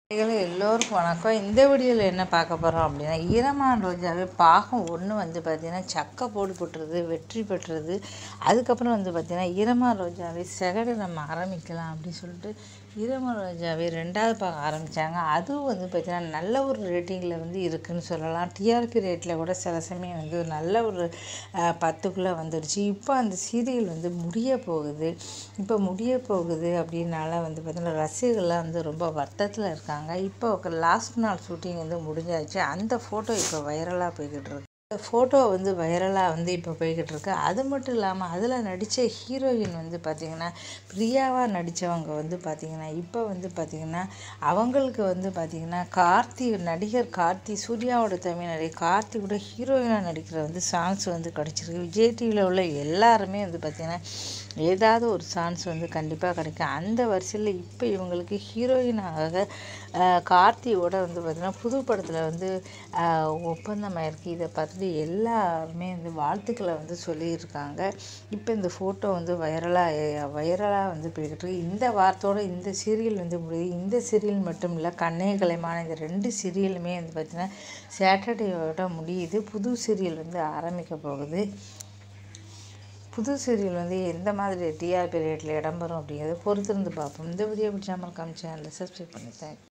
நேயர்களே எல்லோருக்கும் வணக்கம் இந்த வீடியோவில் என்ன பார்க்க போகிறோம் அப்படின்னா ஈரமான ரோஜாவே பாகம் ஒன்று வந்து பார்த்திங்கன்னா சக்கை போடு போட்டுறது வெற்றி பெற்றது அதுக்கப்புறம் வந்து பார்த்திங்கன்னா ஈரமான ரோஜாவே செகடு நம்ம ஆரம்பிக்கலாம் அப்படின்னு சொல்லிட்டு ஈரமான ரோஜாவே ரெண்டாவது பாகம் ஆரம்பித்தாங்க அதுவும் வந்து பார்த்திங்கன்னா நல்ல ஒரு ரேட்டிங்கில் வந்து இருக்குதுன்னு சொல்லலாம் டிஆர்பி ரேட்டில் கூட சில சமயம் வந்து ஒரு நல்ல ஒரு அஹ், பத்துக்குள்ளே வந்துடுச்சு இப்போ அந்த சீரியல் வந்து முடிய போகுது இப்போ முடிய போகுது அப்படின்னால வந்து பார்த்திங்கன்னா ரசிகர்கள்லாம் வந்து ரொம்ப வருத்தத்தில் இருக்காங்க இப்போ லாஸ்ட் நாள் ஷூட்டிங் வந்து முடிஞ்சாச்சு அந்த ஃபோட்டோ இப்போ வைரலாக போய்கிட்டு இருக்கு இந்த ஃபோட்டோ வந்து வைரலாக வந்து இப்போ போய்கிட்டு இருக்கு அது மட்டும் இல்லாமல் அதில் நடித்த ஹீரோயின் வந்து பார்த்திங்கன்னா பிரியாவாக நடித்தவங்க வந்து பார்த்திங்கன்னா இப்போ வந்து பார்த்திங்கன்னா அவங்களுக்கு வந்து பார்த்திங்கன்னா கார்த்தி நடிகர் கார்த்தி சூர்யாவோட தமிழ் நடிகர் கார்த்தி கூட ஹீரோயினாக நடிக்கிற வந்து சான்ஸ் வந்து கிடச்சிருக்கு விஜய் டிவியில் உள்ள எல்லாருமே வந்து பார்த்திங்கன்னா ஏதாவது ஒரு சான்ஸ் வந்து கண்டிப்பாக கிடைக்கும் அந்த வரிசையில் இப்போ இவங்களுக்கு ஹீரோயினாக அஹ், கார்த்தியோட வந்து பார்த்திங்கன்னா புது படத்தில் வந்து அஹ், ஒப்பந்தமாயிருக்கு இதை பார்த்துட்டு எல்லாருமே வந்து வாழ்த்துக்களை வந்து சொல்லியிருக்காங்க இப்போ இந்த ஃபோட்டோ வந்து வைரலாக வைரலாக வந்து போய்கிட்டு இருக்கு இந்த வாரத்தோட இந்த சீரியல் வந்து முடியுது இந்த சீரியல் மட்டும் இல்லை கண்ணே கலைமான இந்த ரெண்டு சீரியலுமே வந்து பார்த்திங்கன்னா சாட்டர்டேயோட முடியுது புது சீரியல் வந்து ஆரம்பிக்க போகுது புது சீரியல் வந்து எந்த மாதிரி டிஆர்பி ரேட்டில் இடம்பெறும் அப்படிங்கிறத பொறுத்திருந்து பார்ப்போம் இந்த வீடியோ பிடிச்சாமல் காமிச்சேன் சேனலை சப்ஸ்கிரைப் பண்ணி தேங்க்